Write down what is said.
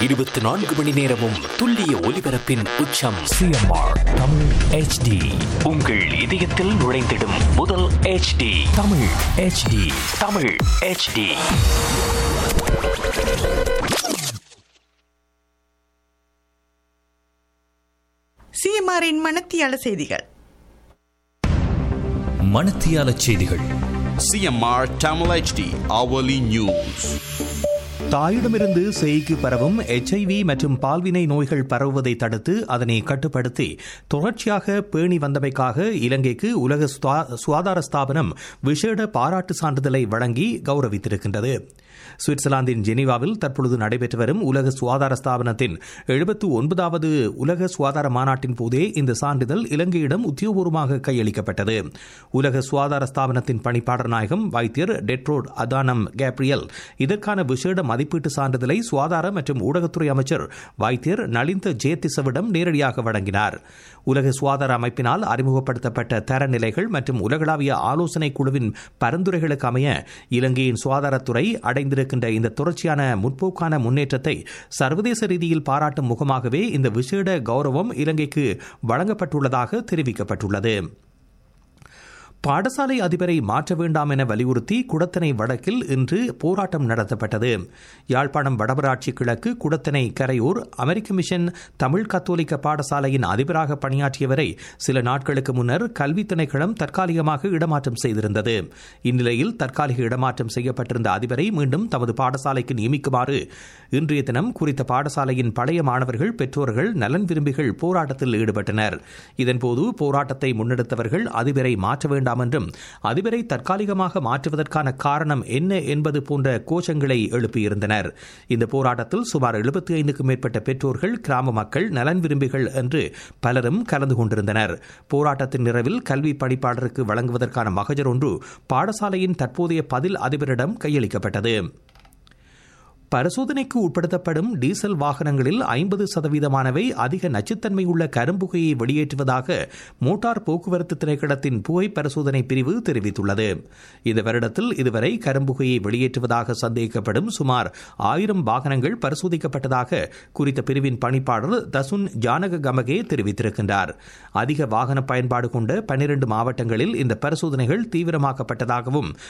இருபத்தி நான்கு மணி நேரமும் துல்லிய ஒலிபரப்பின் உச்சம் சிஎம்ஆர் தமிழ் ஹெச்டி உங்கள் இதயத்தில் நுழைந்திடும் முதல் HD Tamil HD Tamil HD சிஎம்ஆரின் மணத்தியால செய்திகள் மணத்தியால செய்திகள் CMR Tamil HD hourly news. தாயிடமிருந்து சேய்க்கு பரவும் எச்ஐவி மற்றும் பால்வினை நோய்கள் பரவுவதை தடுத்து அதனை கட்டுப்படுத்தி தொடர்ச்சியாக பேணி வந்தமைக்காக இலங்கைக்கு உலக சுவா- சுகாதார ஸ்தாபனம் விசேட பாராட்டு சான்றிதழை வழங்கி கௌரவித்திருக்கின்றது சுவிட்சர்லாந்தின் ஜெனீவாவில் தற்பொழுது நடைபெற்று வரும் உலக சுகாதார ஸ்தாபனத்தின் எழுபத்து ஒன்பதாவது உலக சுகாதார மாநாட்டின் போதே இந்த சான்றிதழ் இலங்கையிடம் உத்தியோகபூர்வமாக கையளிக்கப்பட்டது உலக சுகாதார ஸ்தாபனத்தின் பணிப்பாளர் நாயகம் வைத்தியர் டெட்ரோட் அதானம் கேப்ரியல் இதற்கான விசேட மதிப்பீட்டு சான்றிதழை சுகாதார மற்றும் ஊடகத்துறை அமைச்சர் வைத்தியர் நலிந்த ஜெயதிசவிடம் நேரடியாக வழங்கினார் உலக சுகாதார அமைப்பினால் அறிமுகப்படுத்தப்பட்ட தரநிலைகள் மற்றும் உலகளாவிய ஆலோசனை குழுவின் பரிந்துரைகளுக்கு அமைய இலங்கையின் சுகாதாரத்துறை அடைந்திருக்கின்ற இந்த தொடர்ச்சியான முற்போக்கான முன்னேற்றத்தை சர்வதேச ரீதியில் பாராட்டும் முகமாகவே இந்த விசேட கௌரவம் இலங்கைக்கு வழங்கப்பட்டுள்ளதாக தெரிவிக்கப்பட்டுள்ளது பாடசாலை அதிபரை மாற்ற வேண்டாம் என வலியுறுத்தி குடத்தனை வடக்கில் இன்று போராட்டம் நடத்தப்பட்டது யாழ்ப்பாணம் வடபராட்சி கிழக்கு குடத்தனை கரையூர் அமெரிக்க மிஷன் தமிழ் கத்தோலிக்க பாடசாலையின் அதிபராக பணியாற்றியவரை சில நாட்களுக்கு முன்னர் கல்வி திணைக்களம் தற்காலிகமாக இடமாற்றம் செய்திருந்தது இந்நிலையில் தற்காலிக இடமாற்றம் செய்யப்பட்டிருந்த அதிபரை மீண்டும் தமது பாடசாலைக்கு நியமிக்குமாறு இன்றைய தினம் குறித்த பாடசாலையின் பழைய மாணவர்கள் பெற்றோர்கள் நலன் விரும்பிகள் போராட்டத்தில் ஈடுபட்டனர் இதன்போது போராட்டத்தை முன்னெடுத்தவர்கள் அதிபரை மாற்ற வேண்டாம் என்றும் அதிபரை தற்காலிகமாக மாற்றுவதற்கான காரணம் என்ன என்பது போன்ற கோஷங்களை எழுப்பியிருந்தனர் இந்த போராட்டத்தில் சுமார் எழுபத்தி ஐந்துக்கும் மேற்பட்ட பெற்றோர்கள் கிராம மக்கள் நலன் விரும்பிகள் என்று பலரும் கலந்து கொண்டிருந்தனர் போராட்டத்தின் நிறைவில் கல்வி பணிப்பாளருக்கு வழங்குவதற்கான மகஜர் ஒன்று பாடசாலையின் தற்போதைய பதில் அதிபரிடம் கையளிக்கப்பட்டது பரிசோதனைக்கு உட்படுத்தப்படும் டீசல் வாகனங்களில் ஐம்பது சதவீதமானவை அதிக நச்சுத்தன்மை உள்ள கரும்புகையை வெளியேற்றுவதாக மோட்டார் போக்குவரத்து திணைக்களத்தின் புகை பரிசோதனை பிரிவு தெரிவித்துள்ளது இந்த வருடத்தில் இதுவரை கரும்புகையை வெளியேற்றுவதாக சந்தேகிக்கப்படும் சுமார் ஆயிரம் வாகனங்கள் பரிசோதிக்கப்பட்டதாக குறித்த பிரிவின் பணிப்பாளர் தசுன் ஜானக கமகே தெரிவித்திருக்கின்றார் அதிக வாகன பயன்பாடு கொண்ட பன்னிரண்டு மாவட்டங்களில் இந்த பரிசோதனைகள் தீவிரமாக்கப்பட்டதாகவும்